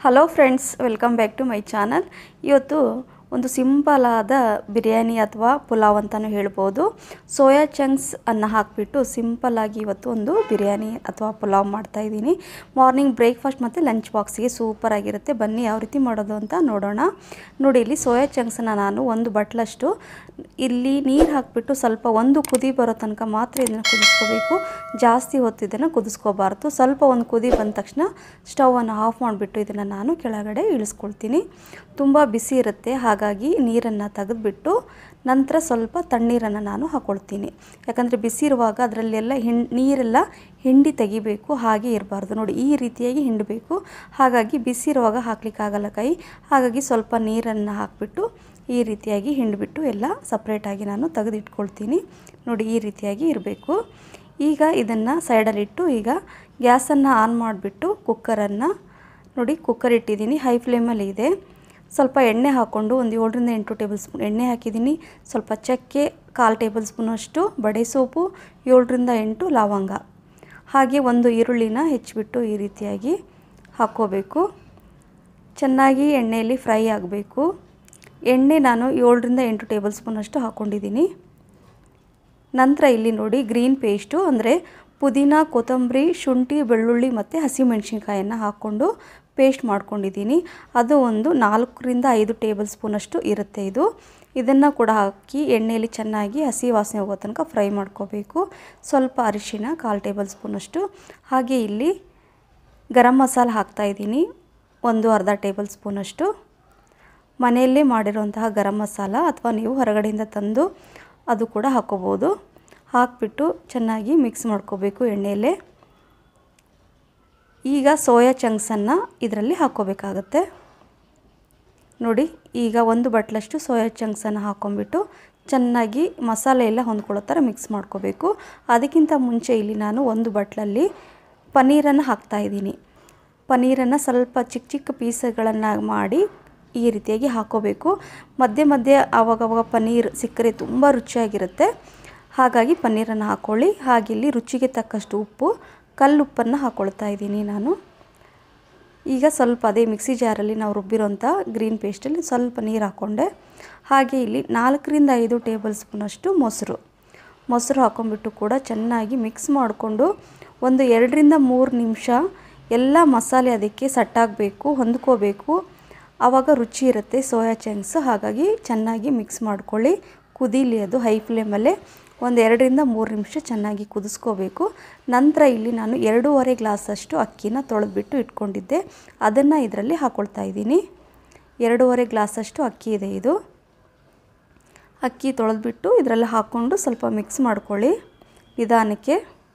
hello friends welcome back to my channel ಇವತ್ತು ಒಂದು simple ಆದ ಬಿರಿಯಾನಿ ಅಥವಾ ಪುಲಾವ್ ಅಂತಲೂ ಹೇಳ್ಬೋದು ಸೋಯಾ ಚಂಕ್ಸ್ ಅನ್ನು ಹಾಕಿಬಿಟ್ಟು ಸಿಂಪಲ್ಲಾಗಿ ಇವತ್ತು ಒಂದು ಬಿರಿಯಾನಿ ಅಥವಾ ಪುಲಾವ್ ಮಾಡ್ತಾಯಿದ್ದೀನಿ ಮಾರ್ನಿಂಗ್ ಬ್ರೇಕ್ಫಾಸ್ಟ್ ಮತ್ತು ಲಂಚ್ ಬಾಕ್ಸಿಗೆ ಸೂಪರಾಗಿರುತ್ತೆ ಬನ್ನಿ ಯಾವ ರೀತಿ ಮಾಡೋದು ಅಂತ ನೋಡೋಣ ನೋಡಿ ಇಲ್ಲಿ ಸೋಯಾ ಚಂಕ್ಸನ್ನು ನಾನು ಒಂದು ಬಟ್ಲಷ್ಟು ಇಲ್ಲಿ ನೀರು ಹಾಕಿಬಿಟ್ಟು ಸ್ವಲ್ಪ ಒಂದು ಕುದಿ ಬರೋ ತನಕ ಮಾತ್ರ ಇದನ್ನು ಕುದಿಸ್ಕೋಬೇಕು ಜಾಸ್ತಿ ಹೊತ್ತು ಇದನ್ನು ಕುದಿಸ್ಕೋಬಾರ್ದು ಸ್ವಲ್ಪ ಒಂದು ಕುದಿ ಬಂದ ತಕ್ಷಣ ಸ್ಟವನ್ನು ಆಫ್ ಮಾಡಿಬಿಟ್ಟು ಇದನ್ನು ನಾನು ಕೆಳಗಡೆ ಇಳಿಸ್ಕೊಳ್ತೀನಿ ತುಂಬ ಬಿಸಿ ಇರುತ್ತೆ ಹಾಗಾಗಿ ನೀರನ್ನು ತೆಗೆದುಬಿಟ್ಟು ನಂತರ ಸ್ವಲ್ಪ ತಣ್ಣೀರನ್ನು ನಾನು ಹಾಕ್ಕೊಳ್ತೀನಿ ಯಾಕಂದರೆ ಬಿಸಿ ಇರುವಾಗ ಅದರಲ್ಲೆಲ್ಲ ಹಿಂ ನೀರೆಲ್ಲ ಹಿಂಡಿ ತೆಗಿಬೇಕು ಹಾಗೆ ಇರಬಾರ್ದು ನೋಡಿ ಈ ರೀತಿಯಾಗಿ ಹಿಂಡಬೇಕು ಹಾಗಾಗಿ ಬಿಸಿ ಇರುವಾಗ ಹಾಕ್ಲಿಕ್ಕಾಗಲ್ಲ ಕೈ ಹಾಗಾಗಿ ಸ್ವಲ್ಪ ನೀರನ್ನು ಹಾಕಿಬಿಟ್ಟು ಈ ರೀತಿಯಾಗಿ ಹಿಂಡಿಬಿಟ್ಟು ಎಲ್ಲ ಸಪ್ರೇಟಾಗಿ ನಾನು ತೆಗೆದಿಟ್ಕೊಳ್ತೀನಿ ನೋಡಿ ಈ ರೀತಿಯಾಗಿ ಇರಬೇಕು ಈಗ ಇದನ್ನು ಸೈಡಲ್ಲಿಟ್ಟು ಈಗ ಗ್ಯಾಸನ್ನು ಆನ್ ಮಾಡಿಬಿಟ್ಟು ಕುಕ್ಕರನ್ನು ನೋಡಿ ಕುಕ್ಕರ್ ಇಟ್ಟಿದ್ದೀನಿ ಹೈ ಫ್ಲೇಮಲ್ಲಿ ಇದೆ ಸ್ವಲ್ಪ ಎಣ್ಣೆ ಹಾಕ್ಕೊಂಡು ಒಂದು ಏಳರಿಂದ ಎಂಟು ಟೇಬಲ್ ಸ್ಪೂನ್ ಎಣ್ಣೆ ಹಾಕಿದ್ದೀನಿ ಸ್ವಲ್ಪ ಚಕ್ಕೆ ಕಾಲು ಟೇಬಲ್ ಸ್ಪೂನಷ್ಟು ಬಡೆ ಸೋಪು ಏಳರಿಂದ ಎಂಟು ಲವಂಗ ಹಾಗೆ ಒಂದು ಈರುಳ್ಳಿನ ಹೆಚ್ಚಿಬಿಟ್ಟು ಈ ರೀತಿಯಾಗಿ ಹಾಕ್ಕೋಬೇಕು ಚೆನ್ನಾಗಿ ಎಣ್ಣೆಯಲ್ಲಿ ಫ್ರೈ ಆಗಬೇಕು ಎಣ್ಣೆ ನಾನು ಏಳರಿಂದ ಎಂಟು ಟೇಬಲ್ ಸ್ಪೂನಷ್ಟು ಹಾಕ್ಕೊಂಡಿದ್ದೀನಿ ನಂತರ ಇಲ್ಲಿ ನೋಡಿ ಗ್ರೀನ್ ಪೇಸ್ಟು ಅಂದರೆ ಪುದೀನ ಕೊತ್ತಂಬರಿ ಶುಂಠಿ ಬೆಳ್ಳುಳ್ಳಿ ಮತ್ತು ಹಸಿಮೆಣ್ಸಿನ್ಕಾಯನ್ನು ಹಾಕ್ಕೊಂಡು ಪೇಸ್ಟ್ ಮಾಡ್ಕೊಂಡಿದ್ದೀನಿ ಅದು ಒಂದು ನಾಲ್ಕರಿಂದ ಐದು ಟೇಬಲ್ ಸ್ಪೂನಷ್ಟು ಇರುತ್ತೆ ಇದು ಇದನ್ನು ಕೂಡ ಹಾಕಿ ಎಣ್ಣೆಯಲ್ಲಿ ಚೆನ್ನಾಗಿ ಹಸಿ ವಾಸನೆ ಹೋಗೋ ತನಕ ಫ್ರೈ ಮಾಡ್ಕೋಬೇಕು ಸ್ವಲ್ಪ ಅರಿಶಿಣ ಕಾಲು ಟೇಬಲ್ ಸ್ಪೂನಷ್ಟು ಹಾಗೆ ಇಲ್ಲಿ ಗರಂ ಮಸಾಲ ಹಾಕ್ತಾಯಿದ್ದೀನಿ ಒಂದು ಅರ್ಧ ಟೇಬಲ್ ಸ್ಪೂನಷ್ಟು ಮನೆಯಲ್ಲೇ ಮಾಡಿರುವಂತಹ ಗರಂ ಮಸಾಲ ಅಥವಾ ನೀವು ಹೊರಗಡೆಯಿಂದ ತಂದು ಅದು ಕೂಡ ಹಾಕ್ಕೋಬೋದು ಹಾಕಿಬಿಟ್ಟು ಚೆನ್ನಾಗಿ ಮಿಕ್ಸ್ ಮಾಡ್ಕೋಬೇಕು ಎಣ್ಣೆಯಲ್ಲೇ ಈಗ ಸೋಯಾ ಚಂಕ್ಸನ್ನು ಇದರಲ್ಲಿ ಹಾಕ್ಕೋಬೇಕಾಗತ್ತೆ ನೋಡಿ ಈಗ ಒಂದು ಬಟ್ಲಷ್ಟು ಸೋಯಾ ಚಂಕ್ಸನ್ನು ಹಾಕ್ಕೊಂಬಿಟ್ಟು ಚೆನ್ನಾಗಿ ಮಸಾಲೆ ಎಲ್ಲ ಹೊಂದ್ಕೊಳ್ಳೋ ಥರ ಮಿಕ್ಸ್ ಮಾಡ್ಕೋಬೇಕು ಅದಕ್ಕಿಂತ ಮುಂಚೆ ಇಲ್ಲಿ ನಾನು ಒಂದು ಬಟ್ಲಲ್ಲಿ ಪನ್ನೀರನ್ನು ಹಾಕ್ತಾಯಿದ್ದೀನಿ ಪನ್ನೀರನ್ನು ಸ್ವಲ್ಪ ಚಿಕ್ಕ ಚಿಕ್ಕ ಪೀಸ್ಗಳನ್ನು ಮಾಡಿ ಈ ರೀತಿಯಾಗಿ ಹಾಕ್ಕೋಬೇಕು ಮಧ್ಯೆ ಮಧ್ಯೆ ಆವಾಗವಾಗ ಪನ್ನೀರ್ ಸಿಕ್ಕರೆ ತುಂಬ ರುಚಿಯಾಗಿರುತ್ತೆ ಹಾಗಾಗಿ ಪನ್ನೀರನ್ನು ಹಾಕ್ಕೊಳ್ಳಿ ಹಾಗೆ ಇಲ್ಲಿ ರುಚಿಗೆ ತಕ್ಕಷ್ಟು ಉಪ್ಪು ಕಲ್ಲುಪ್ಪನ್ನು ಹಾಕ್ಕೊಳ್ತಾ ಇದ್ದೀನಿ ನಾನು ಈಗ ಸ್ವಲ್ಪ ಅದೇ ಮಿಕ್ಸಿ ಜಾರಲ್ಲಿ ನಾವು ರುಬ್ಬಿರೋಂಥ ಗ್ರೀನ್ ಪೇಸ್ಟಲ್ಲಿ ಸ್ವಲ್ಪ ನೀರು ಹಾಕ್ಕೊಂಡೆ ಹಾಗೆ ಇಲ್ಲಿ ನಾಲ್ಕರಿಂದ ಐದು ಟೇಬಲ್ ಸ್ಪೂನಷ್ಟು ಮೊಸರು ಮೊಸರು ಹಾಕ್ಕೊಂಬಿಟ್ಟು ಕೂಡ ಚೆನ್ನಾಗಿ ಮಿಕ್ಸ್ ಮಾಡಿಕೊಂಡು ಒಂದು ಎರಡರಿಂದ ಮೂರು ನಿಮಿಷ ಎಲ್ಲ ಮಸಾಲೆ ಅದಕ್ಕೆ ಸಟ್ಟಾಗಬೇಕು ಹೊಂದ್ಕೋಬೇಕು ಆವಾಗ ರುಚಿ ಇರುತ್ತೆ ಸೋಯಾ ಚಂಕ್ಸ್ ಹಾಗಾಗಿ ಚೆನ್ನಾಗಿ ಮಿಕ್ಸ್ ಮಾಡ್ಕೊಳ್ಳಿ ಕುದೀಲಿ ಅದು ಹೈ ಫ್ಲೇಮಲ್ಲೇ ಒಂದು ಎರಡರಿಂದ ಮೂರು ನಿಮಿಷ ಚೆನ್ನಾಗಿ ಕುದಿಸ್ಕೋಬೇಕು ನಂತರ ಇಲ್ಲಿ ನಾನು ಎರಡೂವರೆ ಗ್ಲಾಸಷ್ಟು ಅಕ್ಕಿನ ತೊಳೆದ್ಬಿಟ್ಟು ಇಟ್ಕೊಂಡಿದ್ದೆ ಅದನ್ನು ಇದರಲ್ಲಿ ಹಾಕ್ಕೊಳ್ತಾ ಇದ್ದೀನಿ ಎರಡೂವರೆ ಗ್ಲಾಸಷ್ಟು ಅಕ್ಕಿ ಇದೆ ಇದು ಅಕ್ಕಿ ತೊಳೆದ್ಬಿಟ್ಟು ಇದರಲ್ಲಿ ಹಾಕ್ಕೊಂಡು ಸ್ವಲ್ಪ ಮಿಕ್ಸ್ ಮಾಡ್ಕೊಳ್ಳಿ ನಿಧಾನಕ್ಕೆ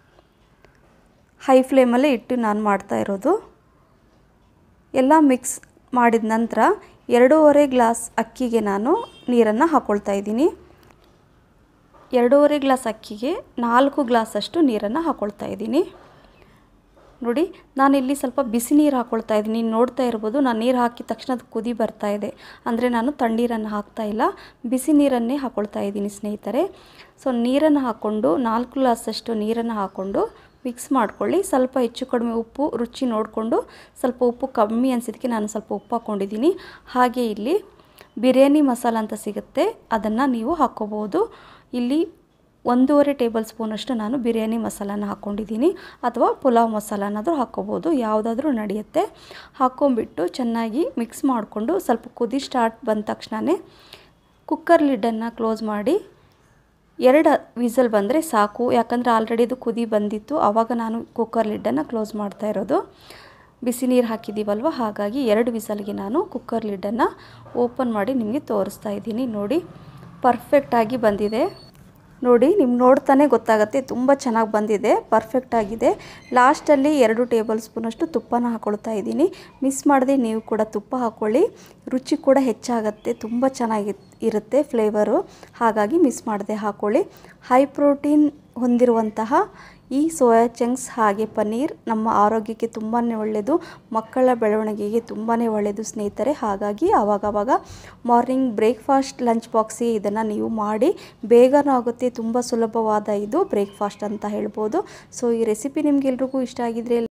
ಹೈ ಫ್ಲೇಮಲ್ಲೇ ಇಟ್ಟು ನಾನು ಮಾಡ್ತಾ ಇರೋದು ಎಲ್ಲ ಮಿಕ್ಸ್ ಮಾಡಿದ ನಂತರ ಎರಡೂವರೆ ಗ್ಲಾಸ್ ಅಕ್ಕಿಗೆ ನಾನು ನೀರನ್ನು ಹಾಕ್ಕೊಳ್ತಾ ಇದ್ದೀನಿ ಎರಡೂವರೆ ಗ್ಲಾಸ್ ಅಕ್ಕಿಗೆ ನಾಲ್ಕು ಗ್ಲಾಸಷ್ಟು ನೀರನ್ನು ಹಾಕ್ಕೊಳ್ತಾ ಇದ್ದೀನಿ ನೋಡಿ ನಾನಿಲ್ಲಿ ಸ್ವಲ್ಪ ಬಿಸಿ ನೀರು ಹಾಕ್ಕೊಳ್ತಾ ಇದ್ದೀನಿ ನೋಡ್ತಾ ಇರ್ಬೋದು ನಾನು ನೀರು ಹಾಕಿದ ತಕ್ಷಣ ಅದು ಕುದಿ ಬರ್ತಾ ಇದೆ ಅಂದರೆ ನಾನು ತಣ್ಣೀರನ್ನು ಹಾಕ್ತಾ ಇಲ್ಲ ಬಿಸಿ ನೀರನ್ನೇ ಹಾಕ್ಕೊಳ್ತಾ ಇದ್ದೀನಿ ಸ್ನೇಹಿತರೆ ಸೊ ನೀರನ್ನು ಹಾಕ್ಕೊಂಡು ನಾಲ್ಕು ಗ್ಲಾಸಷ್ಟು ನೀರನ್ನು ಹಾಕ್ಕೊಂಡು ಮಿಕ್ಸ್ ಮಾಡ್ಕೊಳ್ಳಿ ಸ್ವಲ್ಪ ಹೆಚ್ಚು ಕಡಿಮೆ ಉಪ್ಪು ರುಚಿ ನೋಡಿಕೊಂಡು ಸ್ವಲ್ಪ ಉಪ್ಪು ಕಮ್ಮಿ ಅನಿಸಿದ್ದಕ್ಕೆ ನಾನು ಸ್ವಲ್ಪ ಉಪ್ಪು ಹಾಕ್ಕೊಂಡಿದ್ದೀನಿ ಹಾಗೆ ಇಲ್ಲಿ ಬಿರಿಯಾನಿ ಮಸಾಲ ಅಂತ ಸಿಗುತ್ತೆ ಅದನ್ನು ನೀವು ಹಾಕ್ಕೋಬೋದು ಇಲ್ಲಿ ಒಂದೂವರೆ ಟೇಬಲ್ ಸ್ಪೂನಷ್ಟು ನಾನು ಬಿರಿಯಾನಿ ಮಸಾಲಾನ ಹಾಕ್ಕೊಂಡಿದ್ದೀನಿ ಅಥವಾ ಪುಲಾವ್ ಮಸಾಲಾನಾದರೂ ಹಾಕ್ಕೋಬೋದು ಯಾವುದಾದ್ರೂ ನಡೆಯುತ್ತೆ ಹಾಕ್ಕೊಂಬಿಟ್ಟು ಚೆನ್ನಾಗಿ ಮಿಕ್ಸ್ ಮಾಡಿಕೊಂಡು ಸ್ವಲ್ಪ ಕುದಿ ಸ್ಟಾರ್ಟ್ ಬಂದ ತಕ್ಷಣವೇ ಕುಕ್ಕರ್ ಲಿಡ್ಡನ್ನು ಕ್ಲೋಸ್ ಮಾಡಿ ಎರಡು ವಿಸಲ್ ಬಂದರೆ ಸಾಕು ಯಾಕಂದರೆ ಆಲ್ರೆಡಿ ಅದು ಕುದಿ ಬಂದಿತ್ತು ಆವಾಗ ನಾನು ಕುಕ್ಕರ್ ಲಿಡ್ಡನ್ನು ಕ್ಲೋಸ್ ಮಾಡ್ತಾ ಇರೋದು ಬಿಸಿ ನೀರು ಹಾಕಿದ್ದೀವಲ್ವ ಹಾಗಾಗಿ ಎರಡು ವಿಸಲ್ಗೆ ನಾನು ಕುಕ್ಕರ್ ಲಿಡ್ಡನ್ನು ಓಪನ್ ಮಾಡಿ ನಿಮಗೆ ತೋರಿಸ್ತಾ ಇದ್ದೀನಿ ನೋಡಿ ಪರ್ಫೆಕ್ಟಾಗಿ ಬಂದಿದೆ ನೋಡಿ ನಿಮ್ಗೆ ನೋಡ್ತಾನೆ ಗೊತ್ತಾಗುತ್ತೆ ತುಂಬ ಚೆನ್ನಾಗಿ ಬಂದಿದೆ ಪರ್ಫೆಕ್ಟಾಗಿದೆ ಲಾಸ್ಟಲ್ಲಿ ಎರಡು ಟೇಬಲ್ ಸ್ಪೂನಷ್ಟು ತುಪ್ಪನ ಹಾಕ್ಕೊಳ್ತಾ ಇದ್ದೀನಿ ಮಿಸ್ ಮಾಡದೆ ನೀವು ಕೂಡ ತುಪ್ಪ ಹಾಕ್ಕೊಳ್ಳಿ ರುಚಿ ಕೂಡ ಹೆಚ್ಚಾಗುತ್ತೆ ತುಂಬ ಚೆನ್ನಾಗಿ ಇರುತ್ತೆ ಫ್ಲೇವರು ಹಾಗಾಗಿ ಮಿಸ್ ಮಾಡದೆ ಹಾಕ್ಕೊಳ್ಳಿ ಹೈ ಪ್ರೋಟೀನ್ ಹೊಂದಿರುವಂತಹ ಈ ಸೋಯಾ ಚಂಕ್ಸ್ ಹಾಗೆ ಪನ್ನೀರ್ ನಮ್ಮ ಆರೋಗ್ಯಕ್ಕೆ ತುಂಬಾ ಒಳ್ಳೆಯದು ಮಕ್ಕಳ ಬೆಳವಣಿಗೆಗೆ ತುಂಬಾ ಒಳ್ಳೆಯದು ಸ್ನೇಹಿತರೆ ಹಾಗಾಗಿ ಆವಾಗವಾಗ ಮಾರ್ನಿಂಗ್ ಬ್ರೇಕ್ಫಾಸ್ಟ್ ಲಂಚ್ ಬಾಕ್ಸಿಗೆ ಇದನ್ನು ನೀವು ಮಾಡಿ ಬೇಗನೂ ಆಗುತ್ತೆ ತುಂಬ ಸುಲಭವಾದ ಇದು ಬ್ರೇಕ್ಫಾಸ್ಟ್ ಅಂತ ಹೇಳ್ಬೋದು ಸೊ ಈ ರೆಸಿಪಿ ನಿಮಗೆಲ್ರಿಗೂ ಇಷ್ಟ ಆಗಿದ್ರೆ